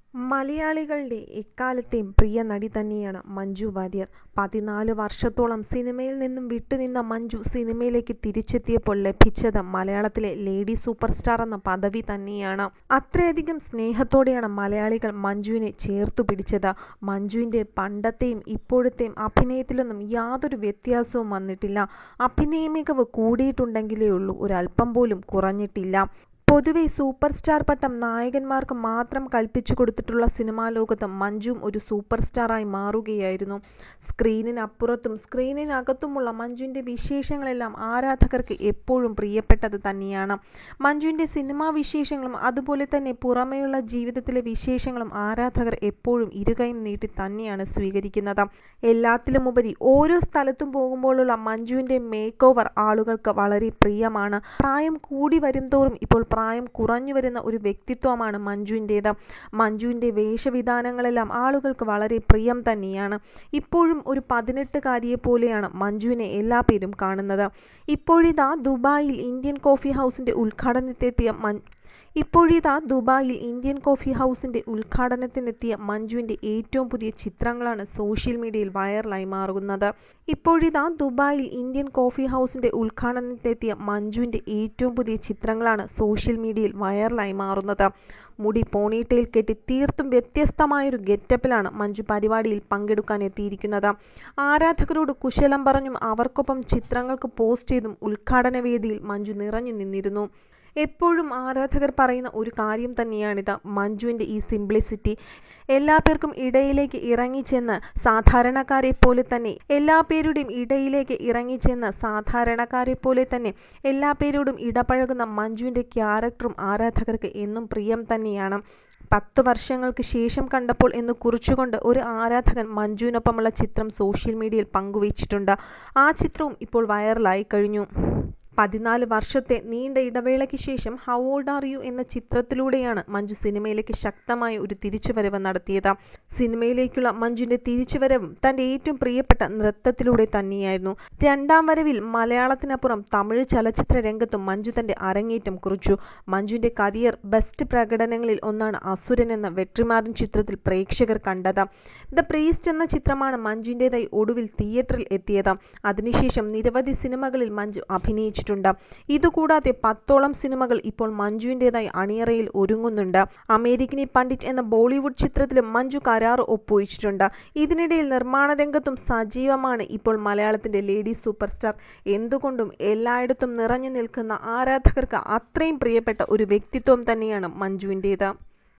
മലയാളികളുടെ എക്കാലത്തെയും പ്രിയ നടി തന്നെയാണ് മഞ്ജു വാര്യർ. പതിനാല് വർഷത്തോളം സിനിമയിൽ നിന്നും വിട്ടുനിന്ന മഞ്ജു സിനിമയിലേക്ക് തിരിച്ചെത്തിയപ്പോൾ ലഭിച്ചത് മലയാളത്തിലെ ലേഡി സൂപ്പർ സ്റ്റാർ എന്ന പദവി തന്നെയാണ്. അത്രയധികം സ്നേഹത്തോടെയാണ് മലയാളികൾ മഞ്ജുവിനെ ചേർത്തുപിടിച്ചത്. മഞ്ജുവിന്റെ പണ്ടത്തെയും ഇപ്പോഴത്തെയും അഭിനയത്തിലൊന്നും യാതൊരു വ്യത്യാസവും വന്നിട്ടില്ല. അഭിനയമികവ് കൂടിയിട്ടുണ്ടെങ്കിലേയുള്ളൂ, ഒരൽപം പോലും കുറഞ്ഞിട്ടില്ല. പൊതുവെ സൂപ്പർ സ്റ്റാർ പട്ടം നായകന്മാർക്ക് മാത്രം കൽപ്പിച്ചുകൊടുത്തിട്ടുള്ള സിനിമാലോകത്ത് മഞ്ജുവും ഒരു സൂപ്പർ സ്റ്റാറായി മാറുകയായിരുന്നു. സ്ക്രീനിനപ്പുറത്തും സ്ക്രീനിനകത്തുമുള്ള മഞ്ജുവിന്റെ വിശേഷങ്ങളെല്ലാം ആരാധകർക്ക് എപ്പോഴും പ്രിയപ്പെട്ടത് തന്നെയാണ്. മഞ്ജുവിന്റെ സിനിമാ വിശേഷങ്ങളും അതുപോലെ തന്നെ പുറമേയുള്ള ജീവിതത്തിലെ വിശേഷങ്ങളും ആരാധകർ എപ്പോഴും ഇരുകൈയും നീട്ടി തന്നെയാണ് സ്വീകരിക്കുന്നത്. എല്ലാത്തിലുമുപരി ഓരോ സ്ഥലത്തും പോകുമ്പോഴുള്ള മഞ്ജുവിന്റെ മേക്കോവർ ആളുകൾക്ക് വളരെ പ്രിയമാണ്. പ്രായം കൂടിവരുംതോറും ഇപ്പോൾ പ്രായം കുറഞ്ഞുവരുന്ന ഒരു വ്യക്തിത്വമാണ് മഞ്ജുവിന്റേത്. മഞ്ജുവിന്റെ വേഷവിധാനങ്ങളെല്ലാം ആളുകൾക്ക് വളരെ പ്രിയം തന്നെയാണ്. ഇപ്പോഴും ഒരു പതിനെട്ടുകാരിയെപ്പോലെയാണ് മഞ്ജുവിനെ എല്ലാപേരും കാണുന്നത്. ഇപ്പോഴിതാ ദുബായിൽ ഇന്ത്യൻ കോഫി ഹൗസിന്റെ ഉദ്ഘാടനത്തിനെത്തിയ മഞ്ജു ഇപ്പോഴിതാ ദുബായിൽ ഇന്ത്യൻ കോഫി ഹൗസിന്റെ ഉദ്ഘാടനത്തിനെത്തിയ മഞ്ജുവിന്റെ ഏറ്റവും പുതിയ ചിത്രങ്ങളാണ് സോഷ്യൽ മീഡിയയിൽ വൈറലായി മാറുന്നത്. ഇപ്പോഴിതാ ദുബായിൽ ഇന്ത്യൻ കോഫി ഹൗസിന്റെ ഉദ്ഘാടനത്തിനെത്തിയ മഞ്ജുവിന്റെ ഏറ്റവും പുതിയ ചിത്രങ്ങളാണ് സോഷ്യൽ മീഡിയയിൽ വൈറലായി മാറുന്നത്. മുടി പോണിടെയിൽ കെട്ടി തീർത്തും വ്യത്യസ്തമായൊരു ഗെറ്റപ്പിലാണ് മഞ്ജു പരിപാടിയിൽ പങ്കെടുക്കാനെത്തിയിരിക്കുന്നത്. ആരാധകരോട് കുശലം പറഞ്ഞും അവർക്കൊപ്പം ചിത്രങ്ങൾക്ക് പോസ് ചെയ്തും ഉദ്ഘാടന വേദിയിൽ മഞ്ജു നിറഞ്ഞു നിന്നിരുന്നു. എപ്പോഴും ആരാധകർ പറയുന്ന ഒരു കാര്യം തന്നെയാണിത്. മഞ്ജുവിന്റെ ഈ സിംപ്ലിസിറ്റി. എല്ലാപേർക്കും ഇടയിലേക്ക് ഇറങ്ങിച്ചെന്ന് സാധാരണക്കാരെപ്പോലെ തന്നെ എല്ലാപേരുടെയും ഇടയിലേക്ക് ഇറങ്ങിച്ചെന്ന് സാധാരണക്കാരെപ്പോലെ തന്നെ എല്ലാപേരോടും ഇടപഴകുന്ന മഞ്ജുവിന്റെ ക്യാരക്ടറും ആരാധകർക്ക് എന്നും പ്രിയം തന്നെയാണ്. പത്തു വർഷങ്ങൾക്ക് ശേഷം കണ്ടപ്പോൾ എന്ന് കുറിച്ചുകൊണ്ട് ഒരു ആരാധകൻ മഞ്ജുവിനൊപ്പമുള്ള ചിത്രം സോഷ്യൽ മീഡിയയിൽ പങ്കുവച്ചിട്ടുണ്ട്. ആ ചിത്രവും ഇപ്പോൾ വൈറലായിക്കഴിഞ്ഞു. പതിനാല് വർഷത്തെ നീണ്ട ഇടവേളയ്ക്ക് ശേഷം ഹൗ ഓൾഡ് ആർ യു എന്ന ചിത്രത്തിലൂടെയാണ് മഞ്ജു സിനിമയിലേക്ക് ശക്തമായ ഒരു തിരിച്ചുവരവ് നടത്തിയത്. സിനിമയിലേക്കുള്ള മഞ്ജുവിന്റെ തിരിച്ചുവരവും തന്റെ ഏറ്റവും പ്രിയപ്പെട്ട നൃത്തത്തിലൂടെ തന്നെയായിരുന്നു. രണ്ടാം വരവിൽ മലയാളത്തിനപ്പുറം തമിഴ് ചലച്ചിത്ര രംഗത്തും മഞ്ജു തന്റെ അരങ്ങേറ്റം കുറിച്ചു. മഞ്ജുവിന്റെ കരിയർ ബെസ്റ്റ് പ്രകടനങ്ങളിൽ ഒന്നാണ് അസുരൻ എന്ന വെട്രിമാറൻ ചിത്രത്തിൽ പ്രേക്ഷകർ കണ്ടത്. ദ പ്രീസ്റ്റ് എന്ന ചിത്രമാണ് മഞ്ജുവിന്റേതായി ഒടുവിൽ തിയേറ്ററിൽ എത്തിയത്. അതിനുശേഷം നിരവധി സിനിമകളിൽ മഞ്ജു അഭിനയിച്ചിട്ടുണ്ട്. ഇതുകൂടാതെ പത്തോളം സിനിമകൾ ഇപ്പോൾ മഞ്ജുവിന്റേതായി അണിയറയിൽ ഒരുങ്ങുന്നുണ്ട്. അമേരിക്കൻ പണ്ഡിറ്റ് എന്ന ബോളിവുഡ് ചിത്രത്തിലും മഞ്ജു കരാർ ഒപ്പുവച്ചിട്ടുണ്ട്. ഇതിനിടയിൽ നിർമ്മാണ രംഗത്തും സജീവമാണ് ഇപ്പോൾ മലയാളത്തിന്റെ ലേഡി സൂപ്പർ സ്റ്റാർ. എന്തുകൊണ്ടും എല്ലായിടത്തും നിറഞ്ഞു നിൽക്കുന്ന ആരാധകർക്ക് അത്രയും പ്രിയപ്പെട്ട ഒരു വ്യക്തിത്വം തന്നെയാണ് മഞ്ജുവിന്റേത്.